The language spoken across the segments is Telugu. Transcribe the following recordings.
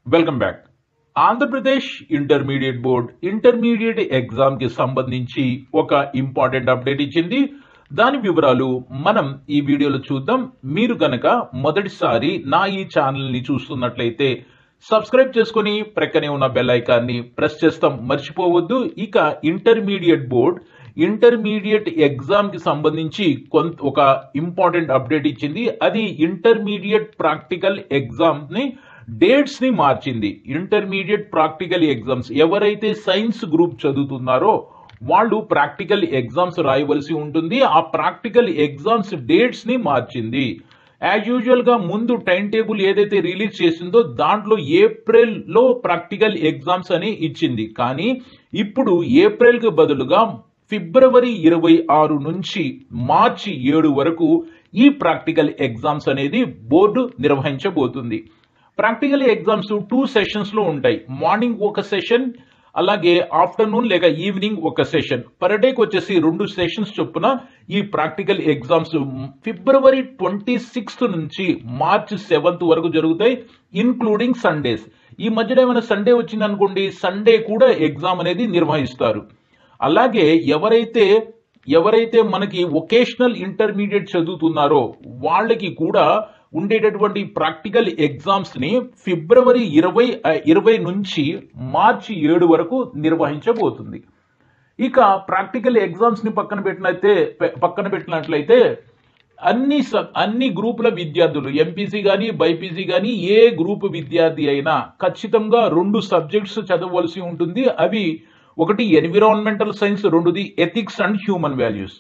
welcome back Andhra Pradesh intermediate board intermediate exam కి సంబంధించి ఒక ఇంపార్టెంట్ అప్డేట్ ఇచ్చింది దాని వివరాలు మనం ఈ వీడియోలో చూద్దాం మీరు గనక మొదటిసారి నా ఈ ఛానల్ ని చూస్తున్నట్లయితే సబ్స్క్రైబ్ చేసుకుని ప్రక్కనే ఉన్న బెల్ ఐకాన్ని ప్రెస్ చేస్తాం మర్చిపోవద్దు ఇక ఇంటర్మీడియట్ బోర్డ్ ఇంటర్మీడియట్ ఎగ్జామ్ కి సంబంధించి కొంత ఒక ఇంపార్టెంట్ అప్డేట్ ఇచ్చింది అది ఇంటర్మీడియట్ ప్రాక్టికల్ ఎగ్జామ్ ని డేట్స్ ని మార్చింది ఇంటర్మీడియట్ ప్రాక్టికల్ ఎగ్జామ్స్ ఎవరైతే సైన్స్ గ్రూప్ చదువుతున్నారో వాళ్ళు ప్రాక్టికల్ ఎగ్జామ్స్ రాయవలసి ఉంటుంది ఆ ప్రాక్టికల్ ఎగ్జామ్స్ డేట్స్ ని మార్చింది యాజ్ యూజువల్ గా ముందు టైం టేబుల్ ఏదైతే రిలీజ్ చేసిందో దాంట్లో ఏప్రిల్ లో ప్రాక్టికల్ ఎగ్జామ్స్ అని ఇచ్చింది కానీ ఇప్పుడు ఏప్రిల్ కు బదులుగా ఫిబ్రవరి ఇరవై ఆరు నుంచి మార్చి ఏడు వరకు ఈ ప్రాక్టికల్ ఎగ్జామ్స్ అనేది బోర్డు నిర్వహించబోతుంది ప్రాక్టికల్ ఎగ్జామ్స్ టూ సెషన్స్ లో ఉంటాయి మార్నింగ్ ఒక సెషన్ అలాగే ఆఫ్టర్నూన్ లేక ఈవినింగ్ ఒక సెషన్ పర్ డేకి వచ్చేసి రెండు సెషన్స్ చొప్పున ఈ practical exams February twenty sixth నుంచి మార్చ్ సెవెంత్ వరకు జరుగుతాయి ఇన్క్లూడింగ్ సండేస్ ఈ మధ్యన ఏమైనా సండే వచ్చింది అనుకోండి సండే కూడా ఎగ్జామ్ అనేది నిర్వహిస్తారు అలాగే ఎవరైతే ఎవరైతే మనకి వొకేషనల్ ఇంటర్మీడియట్ చదువుతున్నారో వాళ్ళకి కూడా ఉండేటటువంటి ప్రాక్టికల్ ఎగ్జామ్స్ ని ఫిబ్రవరి ఇరవై ఇరవై నుంచి మార్చి ఏడు వరకు నిర్వహించబోతుంది ఇక ప్రాక్టికల్ ఎగ్జామ్స్ ని పక్కన పెట్టినైతే పక్కన పెట్టినట్లయితే అన్ని స- అన్ని గ్రూపుల విద్యార్థులు ఎంపీసీ కానీ బైపీసీ కానీ ఏ గ్రూప్ విద్యార్థి అయినా ఖచ్చితంగా రెండు సబ్జెక్ట్స్ చదవవలసి ఉంటుంది అవి ఒకటి ఎన్విరాన్మెంటల్ సైన్స్ రెండుది ethics and human values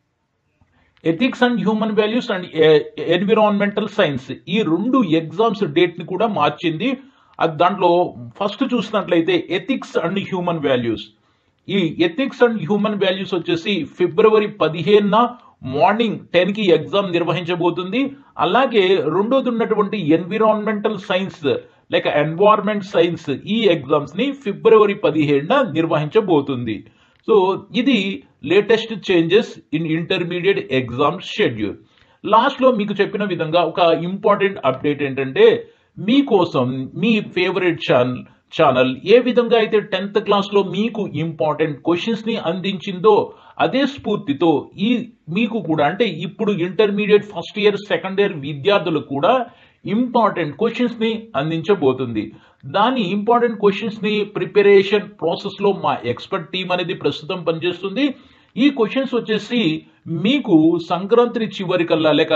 ethics and human values and environmental science ఈ రెండు ఎగ్జామ్స్ డేట్ ని కూడా మార్చింది అది దాంట్లో ఫస్ట్ చూసినట్లయితే ఎథిక్స్ అండ్ హ్యూమన్ వాల్యూస్ ఈ ఎథిక్స్ అండ్ హ్యూమన్ వాల్యూస్ వచ్చేసి ఫిబ్రవరి పదిహేనున మార్నింగ్ టెన్ కి ఎగ్జామ్ నిర్వహించబోతుంది అలాగే రెండోది ఉన్నటువంటి ఎన్విరాన్మెంటల్ సైన్స్ లేక ఎన్వైర్మెంట్ సైన్స్ ఈ ఎగ్జామ్స్ ని ఫిబ్రవరి పదిహేడున నిర్వహించబోతుంది సో ఇది latest changes in intermediate exam schedule last లో మీకు చెప్పిన విధంగా ఒక ఇంపార్టెంట్ అప్డేట్ ఏంటంటే మీకోసం మీ ఫేవరెట్ ఛానల్ ఛానల్ ఏ విధంగా అయితే టెన్త్ క్లాస్ లో మీకు ఇంపార్టెంట్ క్వశ్చన్స్ ని అందించిందో అదే స్ఫూర్తితో ఈ మీకు కూడా అంటే ఇప్పుడు intermediate first year second year విద్యార్థులకు కూడా ఇంపార్టెంట్ క్వశ్చన్స్ ని అందించబోతుంది దాని ఇంపార్టెంట్ క్వశ్చన్స్ ని ప్రిపరేషన్ ప్రాసెస్ లో మా ఎక్స్పర్ట్ టీం అనేది ప్రస్తుతం పనిచేస్తుంది ఈ క్వశ్చన్స్ వచ్చేసి మీకు సంక్రాంతి చివరికల్లా లేక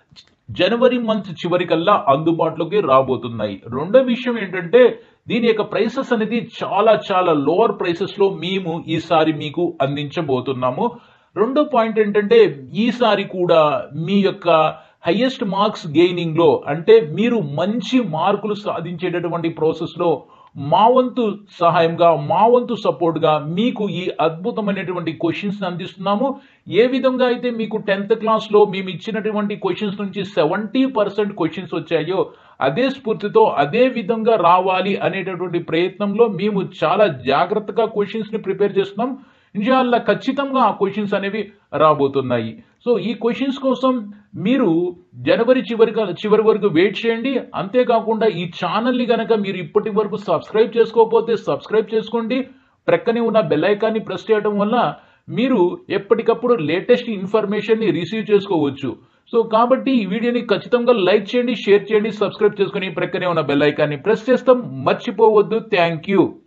జనవరి మంత్ చివరికల్లా అందుబాటులోకి రాబోతున్నాయి రెండో విషయం ఏంటంటే దీని యొక్క ప్రైసెస్ అనేది చాలా చాలా లోవర్ ప్రైసెస్ లో మేము ఈసారి మీకు అందించబోతున్నాము రెండో పాయింట్ ఏంటంటే ఈసారి కూడా మీ యొక్క హైయెస్ట్ మార్క్స్ గెయినింగ్ లో అంటే మీరు మంచి మార్కులు సాధించేటటువంటి ప్రాసెస్ లో మా వంతు సహాయంగా మా వంతు సపోర్ట్ గా మీకు ఈ అద్భుతమైనటువంటి క్వశ్చన్స్ అందిస్తున్నాము ఏ విధంగా అయితే మీకు టెన్త్ క్లాస్ లో మేము ఇచ్చినటువంటి క్వశ్చన్స్ నుంచి సెవెంటీ పర్సెంట్ క్వశ్చన్స్ వచ్చాయో అదే స్ఫూర్తితో అదే విధంగా రావాలి అనేటటువంటి ప్రయత్నంలో మేము చాలా జాగ్రత్తగా క్వశ్చన్స్ ని ప్రిపేర్ చేస్తున్నాం ఇన్షాల్లా ఖచ్చితంగా ఆ క్వశ్చన్స్ అనేవి రాబోతున్నాయి సో ఈ క్వశ్చన్స్ కోసం మీరు జనవరి చివరి చివరి వరకు వెయిట్ చేయండి అంతేకాకుండా ఈ ఛానల్ని గనక మీరు ఇప్పటి వరకు సబ్స్క్రైబ్ చేసుకోకపోతే సబ్స్క్రైబ్ చేసుకోండి ప్రక్కనే ఉన్న బెల్ ఐకాన్ని ప్రెస్ చేయడం వల్ల మీరు ఎప్పటికప్పుడు లేటెస్ట్ ఇన్ఫర్మేషన్ ని రిసీవ్ చేసుకోవచ్చు సో కాబట్టి ఈ వీడియోని ఖచ్చితంగా లైక్ చేయండి షేర్ చేయండి సబ్స్క్రైబ్ చేసుకుని ప్రక్కనే ఉన్న బెల్ ఐకాన్ని ప్రెస్ చేస్తాం మర్చిపోవద్దు థ్యాంక్ యూ